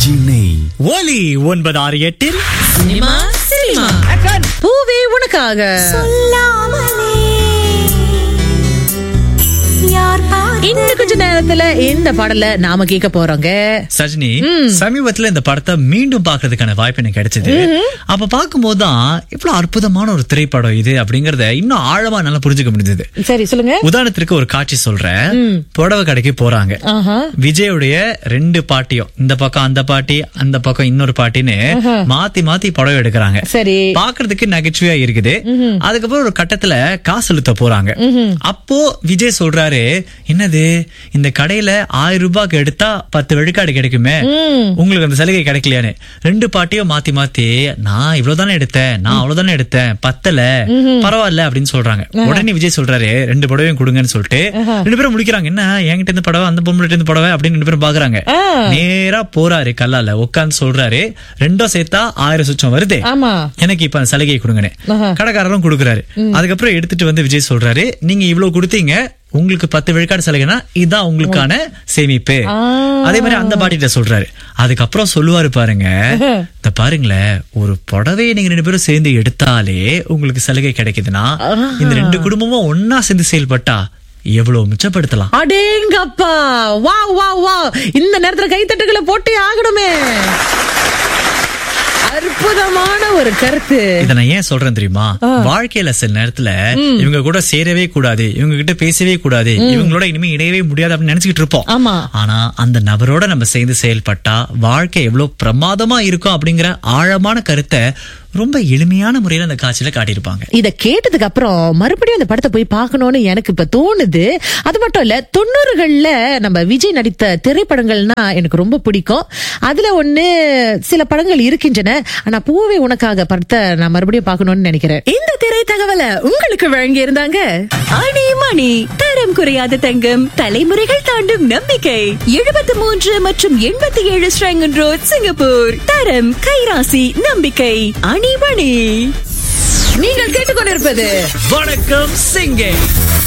இறைச்சி நெய் ஒலி ஒன்பது ஆறு எட்டில் சினிமா சினிமா பூவே உனக்காக இன்னும் கொஞ்ச நேரத்துல இந்த பாடல நாம கேட்க போறோங்க சஜினி சமீபத்துல இந்த படத்தை மீண்டும் பாக்குறதுக்கான வாய்ப்பு எனக்கு கிடைச்சது அப்ப பார்க்கும்போது தான் இவ்வளவு அற்புதமான ஒரு திரைப்படம் இது அப்படிங்கறத இன்னும் ஆழமா நல்லா புரிஞ்சுக்க முடிஞ்சது சரி சொல்லுங்க உதாரணத்திற்கு ஒரு காட்சி சொல்றேன் புடவை கடைக்கு போறாங்க ஆஹா. விஜயுடைய ரெண்டு பாட்டியும் இந்த பக்கம் அந்த பாட்டி அந்த பக்கம் இன்னொரு பாட்டின்னு மாத்தி மாத்தி புடவை எடுக்கிறாங்க சரி பாக்குறதுக்கு நகைச்சுவையா இருக்குது அதுக்கப்புறம் ஒரு கட்டத்துல காசு செலுத்த போறாங்க அப்போ விஜய் சொல்றாரு என்னது இந்த கடையில ஆயிரம் ரூபாய்க்கு எடுத்தா பத்து விழுக்காடு கிடைக்குமே உங்களுக்கு அந்த சலுகை கிடைக்கலையான்னு ரெண்டு பாட்டியும் மாத்தி மாத்தி நான் இவ்வளவுதானே எடுத்தேன் நான் அவ்வளவுதானே எடுத்தேன் பத்தல பரவாயில்ல அப்படின்னு சொல்றாங்க உடனே விஜய் சொல்றாரு ரெண்டு புடவையும் கொடுங்கன்னு சொல்லிட்டு ரெண்டு பேரும் முடிக்கிறாங்க என்ன என்கிட்ட இருந்து படவை அந்த பொம்பளை இருந்து படவை அப்படின்னு ரெண்டு பேரும் பாக்குறாங்க நேரா போறாரு கல்லால உட்கார்ந்து சொல்றாரு ரெண்டும் சேர்த்தா ஆயிரம் சுச்சம் வருது ஆமா எனக்கு இப்ப அந்த சலுகையை கொடுங்கன்னு கடைக்காரரும் கொடுக்குறாரு அதுக்கப்புறம் எடுத்துட்டு வந்து விஜய் சொல்றாரு நீங்க இவ்வளவு கொடுத்தீங்க உங்களுக்கு பத்து விழுக்காடு சலுகைனா இதுதான் உங்களுக்கான சேமிப்பு அதே மாதிரி அந்த பாட்டிட்ட சொல்றாரு அதுக்கப்புறம் சொல்லுவாரு பாருங்க இந்த பாருங்களேன் ஒரு புடவையை நீங்க ரெண்டு பேரும் சேர்ந்து எடுத்தாலே உங்களுக்கு சலுகை கிடைக்குதுன்னா இந்த ரெண்டு குடும்பமும் ஒன்னா சேர்ந்து செயல்பட்டா எவ்வளவு மிச்சப்படுத்தலாம் அடேங்கப்பா வா வா வா இந்த நேரத்துல கைத்தட்டுகளை போட்டே ஆகணுமே அற்புதமான ஒரு கருத்து இத நான் ஏன் சொல்றேன் தெரியுமா வாழ்க்கையில சில நேரத்துல இவங்க கூட சேரவே கூடாது இவங்க கிட்ட பேசவே கூடாது இவங்களோட இனிமே இணையவே முடியாது அப்படின்னு நினைச்சுக்கிட்டு இருப்போம் ஆமா ஆனா அந்த நபரோட நம்ம சேர்ந்து செயல்பட்டா வாழ்க்கை எவ்வளவு பிரமாதமா இருக்கும் அப்படிங்கிற ஆழமான கருத்தை ரொம்ப எளிமையான முறையில அந்த காட்சியில காட்டியிருப்பாங்க இத கேட்டதுக்கு அப்புறம் மறுபடியும் அந்த படத்தை போய் பார்க்கணும்னு எனக்கு இப்ப தோணுது அது மட்டும் இல்ல தொண்ணூறுகள்ல நம்ம விஜய் நடித்த திரைப்படங்கள்னா எனக்கு ரொம்ப பிடிக்கும் அதுல ஒண்ணு சில படங்கள் இருக்கின்றன ஆனா பூவே உனக்காக படத்தை நான் மறுபடியும் பார்க்கணும்னு நினைக்கிறேன் இந்த திரை தகவலை உங்களுக்கு வழங்கி இருந்தாங்க அணி மணி தரம் குறையாத தங்கம் தலைமுறைகள் தாண்டும் நம்பிக்கை எழுபத்தி மூன்று மற்றும் எண்பத்தி ஏழு ஸ்ரங்கன் ரோட் சிங்கப்பூர் தரம் கைராசி நம்பிக்கை அணி மணி நீங்கள் கேட்டுக்கொண்டிருப்பது வணக்கம் சிங்கே